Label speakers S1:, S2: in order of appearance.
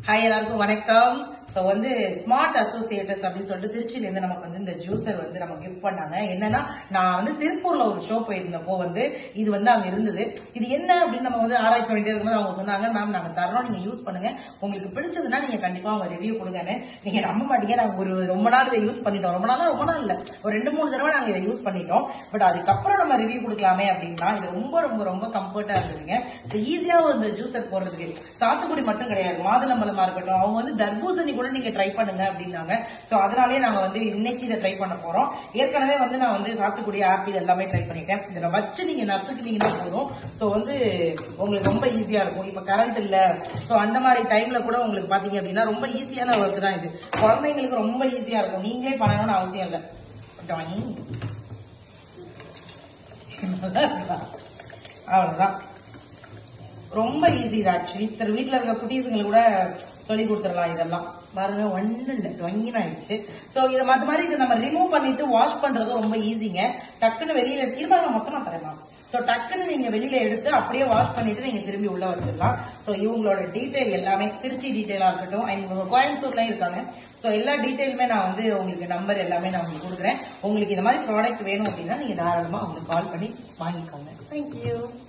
S1: Hi எல்லாருக்கும் வணக்கம் so வந்து ஸ்மார்ட் அசோசியேட்டர்ஸ் அப்படின்னு சொல்லிட்டு திருச்சியில இருந்து நமக்கு வந்து இந்த ஜூசர் வந்து நம்ம கிஃப்ட் பண்ணாங்க என்னன்னா நான் வந்து திருப்பூர்ல ஒரு ஷோ போயிருந்தப்போ வந்து இது வந்து அங்க இருந்தது இது என்ன அப்படின்னு நம்ம வந்து ஆராய்ச்சி பண்ணிட்டே இருக்கும்போது அவங்க சொன்னாங்க மேம் நாங்க தர்றோம் நீங்க யூஸ் பண்ணுங்க உங்களுக்கு பிடிச்சதுன்னா நீங்க கண்டிப்பா அவங்க ரிவ்யூ கொடுங்கன்னு நீங்க நம்ப மாட்டீங்க நாங்க ஒரு ரொம்ப நாள் இதை யூஸ் பண்ணிட்டோம் ரொம்ப நாளா ரொம்ப நாள் இல்ல ஒரு ரெண்டு மூணு தடவை நாங்க இதை யூஸ் பண்ணிட்டோம் பட் அதுக்கப்புறம் நம்ம ரிவ்யூ கொடுக்கலாமே அப்படின்னா இது ரொம்ப ரொம்ப ரொம்ப கம்ஃபர்ட்டா இருந்ததுங்க ஈஸியா இந்த ஜூசர் போடுறதுக்கு சாத்துக்குடி மட்டும் கிடையாது மாதுளம்பழமா இருக்கட்டும் அவங்க வந்து தர்பூசணி கூட நீங்க ட்ரை பண்ணுங்க அப்படின்னாங்க சோ அதனாலே நாங்க வந்து இன்னைக்கு இதை ட்ரை பண்ண போறோம் ஏற்கனவே வந்து நான் வந்து சாத்துக்குடி ஆப்பிள் எல்லாமே ட்ரை பண்ணிட்டேன் இதை வச்சு நீங்க நசுக்குனீங்கன்னா போதும் சோ வந்து உங்களுக்கு ரொம்ப ஈஸியா இருக்கும் இப்ப கரண்ட் இல்ல சோ அந்த மாதிரி டைம்ல கூட உங்களுக்கு பாத்தீங்க அப்படின்னா ரொம்ப ஈஸியான ஒர்க் தான் இது குழந்தைங்களுக்கு ரொம்ப ஈஸியா இருக்கும் நீங்களே பண்ணணும்னு அவசியம் இல்லை டாயிங். நல்லா இருக்கா? அவ்வளவுதான் ரொம்ப ஈஸி இது ஆக்சுவலி சரி வீட்ல இருக்க குட்டீஸுங்களுக்கு கூட சொல்லி கொடுத்துடலாம் இதெல்லாம் பாருங்க ஒண்ணு இல்ல டொங்கின் ஆயிடுச்சு சோ இத மத்த மாதிரி இதை நம்ம ரிமூவ் பண்ணிட்டு வாஷ் பண்றது ரொம்ப ஈஸிங்க டக்குன்னு வெளியில இருப்பாங்க மொத்தமா தரேமா சோ டக்குன்னு நீங்க வெளியில எடுத்து அப்படியே வாஷ் பண்ணிட்டு நீங்க திரும்பி உள்ள வச்சிடலாம் சோ இவங்களோட டீடைல் எல்லாமே திருச்சி டீடைலா இருக்கட்டும் அண்ட் இவங்க கோயம்புத்தூர்லயும் இருக்காங்க சோ எல்லா டீடைலுமே நான் வந்து உங்களுக்கு நம்பர் எல்லாமே நான் உங்களுக்கு கொடுக்குறேன் உங்களுக்கு இந்த மாதிரி ப்ராடக்ட் வேணும் அப்படின்னா நீங்க தாராளமா உங்களுக்கு கால் பண்ணி வாங்கிக்கோங்க தேங்க்யூ